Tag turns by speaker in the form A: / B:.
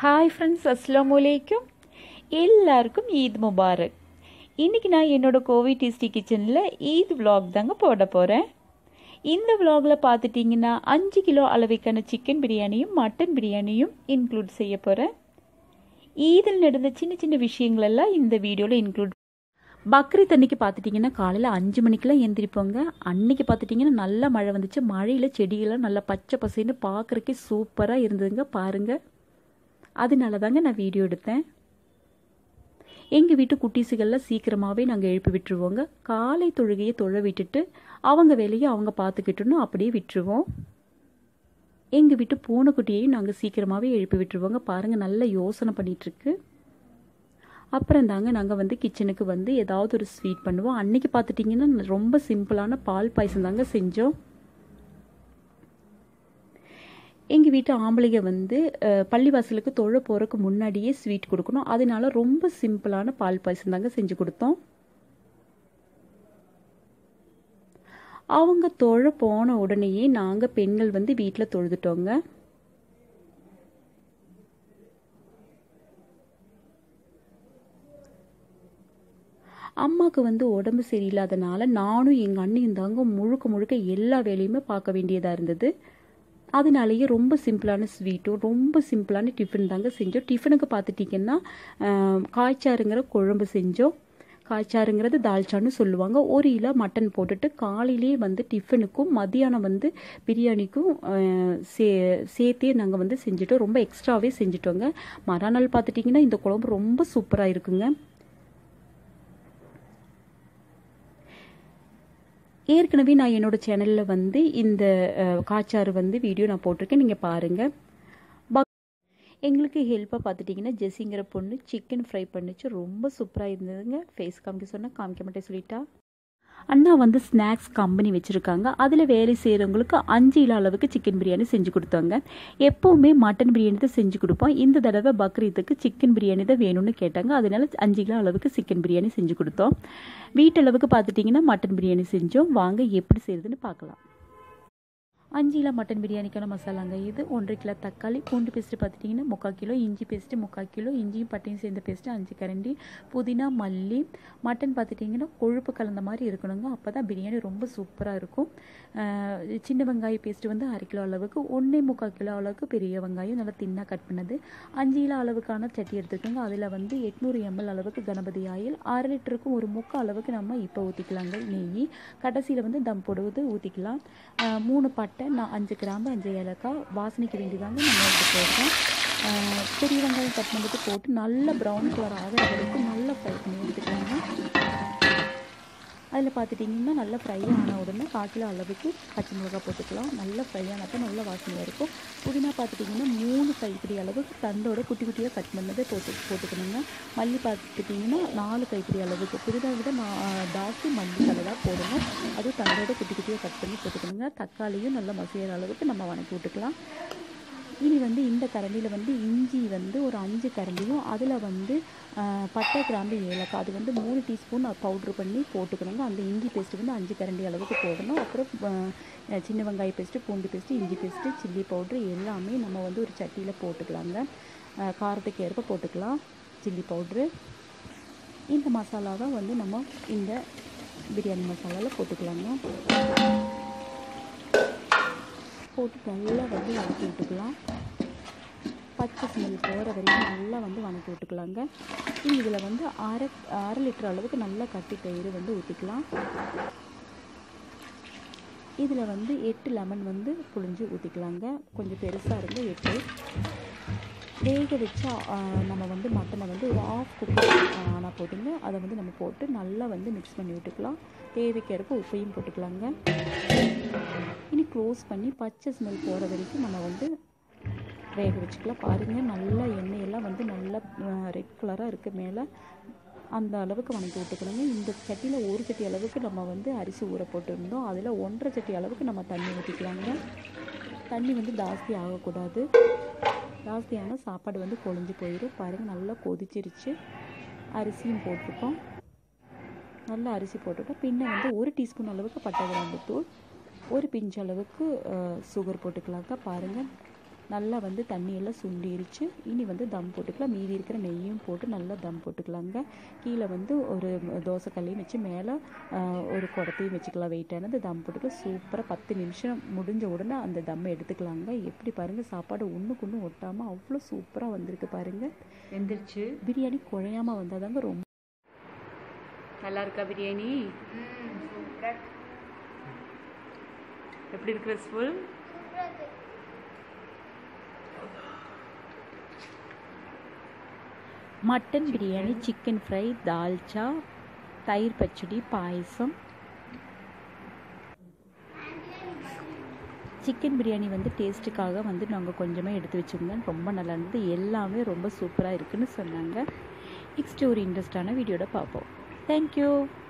A: hi friends அஸ்லாம் வலைக்கும் எல்லாருக்கும் ஈத் முபாரக் இன்றைக்கி நான் என்னோட கோவிட் டேஸ்டி கிச்சனில் ஈத் vlog தாங்க போட போகிறேன் இந்த vlogல பார்த்துட்டிங்கன்னா அஞ்சு கிலோ அளவுக்கான சிக்கன் பிரியாணியும் மட்டன் பிரியாணியும் இன்க்ளூட் செய்ய போகிறேன் ஈதில் நடந்த சின்ன சின்ன விஷயங்களெல்லாம் இந்த வீடியோவில் இன்க்ளூட் பக்ரீத் அன்னைக்கு பார்த்துட்டிங்கன்னா காலையில் அஞ்சு மணிக்கெல்லாம் எந்திரிப்போங்க அன்னைக்கு பார்த்துட்டிங்கன்னா நல்ல மழை வந்துச்சு மழையில் செடியெல்லாம் நல்லா பச்சை பசைன்னு பார்க்குறக்கே சூப்பராக இருந்ததுங்க பாருங்கள் அதனால தாங்க நான் வீடியோ எடுத்தேன் எங்கள் வீட்டு குட்டீஸுகள்லாம் சீக்கிரமாகவே நாங்கள் எழுப்பி விட்டுருவோங்க காலை தொழுகையை தொழ விட்டுட்டு அவங்க வேலையை அவங்க பார்த்துக்கிட்டோன்னு அப்படியே விட்டுருவோம் எங்கள் வீட்டு பூனைக்குட்டியையும் நாங்கள் சீக்கிரமாகவே எழுப்பி விட்டுருவோங்க பாருங்கள் நல்ல யோசனை பண்ணிகிட்ருக்கு அப்புறம் தாங்க நாங்கள் வந்து கிச்சனுக்கு வந்து ஏதாவது ஒரு ஸ்வீட் பண்ணுவோம் அன்னைக்கு பார்த்துட்டிங்கன்னா ரொம்ப சிம்பிளான பால் பாயசம் தாங்க செஞ்சோம் எங்கள் வீட்டு ஆம்பளைங்க வந்து அஹ், பள்ளிவாசலுக்கு தொழ போகிறதுக்கு முன்னாடியே ஸ்வீட் கொடுக்கணும் அதனால ரொம்ப சிம்பிளான பால் பாயசம் தாங்க செஞ்சு கொடுத்தோம் அவங்க தொழ போன உடனேயே நாங்கள் பெண்கள் வந்து வீட்டில் தொழுதுட்டோங்க அம்மாவுக்கு வந்து உடம்பு சரியில்லாதனால நானும் எங்கள் அண்ணியும் தாங்க முழுக்க முழுக்க எல்லா வேலையுமே பார்க்க வேண்டியதாக இருந்தது அதனாலேயே ரொம்ப சிம்பிளான ஸ்வீட்டும் ரொம்ப சிம்பிளான டிஃபன் தாங்க செஞ்சோம் டிஃபனுக்கு பார்த்துட்டிங்கன்னா ஆஹ், காய்ச்சாறுங்கிற குழம்பு செஞ்சோம் காய்ச்சாறுங்கிறது தால்ச்சான்னு சொல்லுவாங்க ஒரு கிலோ மட்டன் போட்டுட்டு காலையிலேயே வந்து டிஃபனுக்கும் மதியானம் வந்து பிரியாணிக்கும் ஆஹ், சே சேர்த்தே நாங்கள் வந்து செஞ்சுட்டோம் ரொம்ப எக்ஸ்ட்ராவே செஞ்சுட்டோங்க மறுநாள் பார்த்துட்டிங்கன்னா இந்த குழம்பு ரொம்ப சூப்பராக இருக்குங்க ஏற்கனவே நான் என்னோட சேனலில் வந்து இந்த அஹ், காச்சாறு வந்து வீடியோ நான் போட்டிருக்கேன் நீங்கள் பாருங்கள் எங்களுக்கு ஹெல்ப்பாக பார்த்துட்டிங்கன்னா ஜெஸிங்கிற பொண்ணு சிக்கன் ஃப்ரை பண்ணிச்சு ரொம்ப சூப்பராக இருந்ததுங்க ஃபேஸ் காமிக்க சொன்னால் காமிக்க மாட்டேன் சொல்லிட்டா அண்ணா வந்து ஸ்நாக்ஸ் கம்பெனி வச்சுருக்காங்க அதில் வேலை செய்கிறவங்களுக்கு அஞ்சு கிலோ அளவுக்கு சிக்கன் பிரியாணி செஞ்சு கொடுத்தாங்க எப்போவுமே மட்டன் பிரியாணி தான் செஞ்சு கொடுப்போம் இந்த தடவை பக்ரீத்துக்கு சிக்கன் பிரியாணி தான் வேணும்னு கேட்டாங்க அதனால அஞ்சு கிலோ அளவுக்கு சிக்கன் பிரியாணி செஞ்சு கொடுத்தோம் வீட்டளவுக்கு பார்த்துட்டிங்கன்னா மட்டன் பிரியாணி செஞ்சோம் வாங்க எப்படி செய்யுதுன்னு பார்க்கலாம் அஞ்சு கிலோ மட்டன் பிரியாணிக்கான மசாலாங்க இது ஒன்றரை கிலோ தக்காளி பூண்டு பேஸ்ட்டு பார்த்துட்டிங்கன்னா முக்கால் கிலோ இஞ்சி பேஸ்ட்டு முக்கால் கிலோ இஞ்சியும் பட்டையும் சேர்ந்த பேஸ்ட்டு அஞ்சு கரண்டி புதினா மல்லி மட்டன் பார்த்துட்டிங்கன்னா கொழுப்பு கலந்த மாதிரி இருக்கணுங்க அப்போ தான் பிரியாணி ரொம்ப சூப்பராக இருக்கும் அஹ் சின்ன வெங்காய பேஸ்ட்டு வந்து அரை கிலோ அளவுக்கு ஒன்றே முக்கால் கிலோ அளவுக்கு பெரிய வெங்காயம் நல்லா தின்னாக கட் பண்ணது அஞ்சு கிலோ அளவுக்கான சட்டி எடுத்துக்கோங்க அதில் வந்து எட்நூறு எம்எல் அளவுக்கு கணபதி ஆயில் அரை லிட்டருக்கும் ஒரு முக்கால் அளவுக்கு நம்ம இப்போ ஊற்றிக்கலாங்க நெய் கடைசியில் வந்து தம் போடுவது ஊற்றிக்கலாம் அஹ் மூணு பட்டை நான் அஞ்சு கிராம்பு அஞ்சு ஏலக்காய் வாசனைக்கு வேண்டியதாங்க நம்ம எடுத்து போடுறோம் அஹ் பெரிய வெங்காயம் கட் பண்ணிட்டு போட்டு நல்ல ப்ரௌன் கலர் ஆகிற வரைக்கும் நல்லா ஃப்ரை பண்ணி எடுத்துக்கலாங்க அதில் பார்த்துட்டிங்கன்னா நல்லா ஃப்ரை ஆன உடனே கால் கிலோ அளவுக்கு பச்சை மிளகாய் போட்டுக்கலாம் நல்லா ஃப்ரை ஆனப்போ நல்ல வாசனையாக இருக்கும் புதினா பார்த்துட்டிங்கன்னா மூணு கைப்பிடி அளவுக்கு தண்டோட குட்டி குட்டியாக கட் பண்ணதை போட்டு போட்டுக்கணுங்க மல்லி பார்த்துட்டிங்கன்னா நாலு கைப்பிடி அளவுக்கு புதினா விட நான் ஜாஸ்தி மல்லி கலராக போடணும் அதுவும் தண்டோட குட்டி குட்டியாக கட் பண்ணி போட்டுக்கணுங்க தக்காளியும் நல்லா மசிகிற அளவுக்கு நம்ம வணக்கி விட்டுக்கலாம் இனி வந்து இந்த கரண்டியில் வந்து இஞ்சி வந்து ஒரு அஞ்சு கரண்டியும் அதில் வந்து ஆஹ், பட்டை கிராம்பு ஏலக்காய் அது வந்து மூணு டீஸ்பூன் பவுட்ரு பண்ணி போட்டுக்கணுங்க அந்த இஞ்சி பேஸ்ட்டு வந்து அஞ்சு கரண்டி அளவுக்கு போடணும் அப்புறம் ஆஹ், சின்ன வெங்காய பேஸ்ட்டு பூண்டு பேஸ்ட்டு இஞ்சி பேஸ்ட்டு சில்லி பவுட்ரு எல்லாமே நம்ம வந்து ஒரு சட்டியில் போட்டுக்கலாங்க ஆஹ், காரத்துக்கு ஏற்ப போட்டுக்கலாம் சில்லி பவுட்ரு இந்த மசாலாவை வந்து நம்ம இந்த பிரியாணி மசாலாவில் போட்டுக்கலாங்க போட்டு நல்லா வந்து வதக்கி விட்டுக்கலாம் பச்சை ஸ்மெல் போகிற வரைக்கும் நல்லா வந்து வதக்கி விட்டுக்கலாங்க இனி இதில் வந்து அரை அரை லிட்டர் அளவுக்கு நல்லா கட்டி தயிர் வந்து ஊற்றிக்கலாம் இதில் வந்து எட்டு லெமன் வந்து புழிஞ்சு ஊற்றிக்கலாங்க கொஞ்சம் பெருசாக இருந்து எட்டு வேக வச்சா ஆஹ், நம்ம வந்து மட்டனை வந்து ஒரு ஆஃப் குக் ஆனால் போட்டுங்க அதை வந்து நம்ம போட்டு நல்லா வந்து மிக்ஸ் பண்ணி விட்டுக்கலாம் தேவைக்கேற்ப உப்பையும் போட்டுக்கலாங்க இனி க்ளோஸ் பண்ணி பச்சை ஸ்மெல் போகிற வரைக்கும் நம்ம வந்து வேக வச்சுக்கலாம் பாருங்கள் நல்லா எண்ணெயெல்லாம் வந்து நல்லா ரெட் கலராக இருக்குது மேலே அந்த அளவுக்கு வணக்கி விட்டுக்கணுங்க இந்த சட்டியில் ஒரு சட்டி அளவுக்கு நம்ம வந்து அரிசி ஊற போட்டுருந்தோம் அதில் ஒன்றரை சட்டி அளவுக்கு நம்ம தண்ணி ஊற்றிக்கலாங்க தண்ணி வந்து ஜாஸ்தி ஆகக்கூடாது ஜாஸ்தியான சாப்பாடு வந்து கொழிஞ்சு போயிடும் பாருங்கள் நல்லா கொதிச்சிருச்சு அரிசியும் போட்டிருக்கோம் நல்லா அரிசி போட்டுட்டோம் பின்ன வந்து ஒரு டீஸ்பூன் அளவுக்கு பட்டை கிராம்பு தூள் ஒரு பிஞ்ச் அளவுக்கு சுகர் போட்டுக்கலாங்க பாருங்கள் நல்லா வந்து தண்ணியெல்லாம் சுண்டிருச்சு இனி வந்து தம் போட்டுக்கலாம் மீதி இருக்கிற நெய்யும் போட்டு நல்லா தம் போட்டுக்கலாங்க கீழே வந்து ஒரு தோசை கல்லையும் வச்சு மேலே ஒரு குடத்தையும் வச்சுக்கலாம் வெயிட்டானது தம் போட்டுக்கலாம் சூப்பராக பத்து நிமிஷம் முடிஞ்ச உடனே அந்த தம்மை எடுத்துக்கலாங்க எப்படி பாருங்கள் சாப்பாடு ஒன்றுக்கு ஒன்று ஒட்டாமல் அவ்வளோ சூப்பராக வந்திருக்கு பாருங்கள்
B: வெந்துருச்சு
A: பிரியாணி குழையாமல் வந்தாதாங்க ரொம்ப
B: நல்லா இருக்கா பிரியாணி எப்படி இருக்கு ரஸ்ஃபுல்
A: mutton biryani chicken fry dalcha தயிர் பச்சடி பாயசம் சிக்கன் பிரியாணி வந்து டேஸ்ட்டுக்காக வந்து நாங்கள் கொஞ்சமாக எடுத்து வச்சுருந்தோம் ரொம்ப நல்லா இருந்தது எல்லாமே ரொம்ப சூப்பராக இருக்குன்னு சொன்னாங்க நெக்ஸ்ட் ஒரு இன்ட்ரெஸ்டான வீடியோட பார்ப்போம் தேங்க்யூ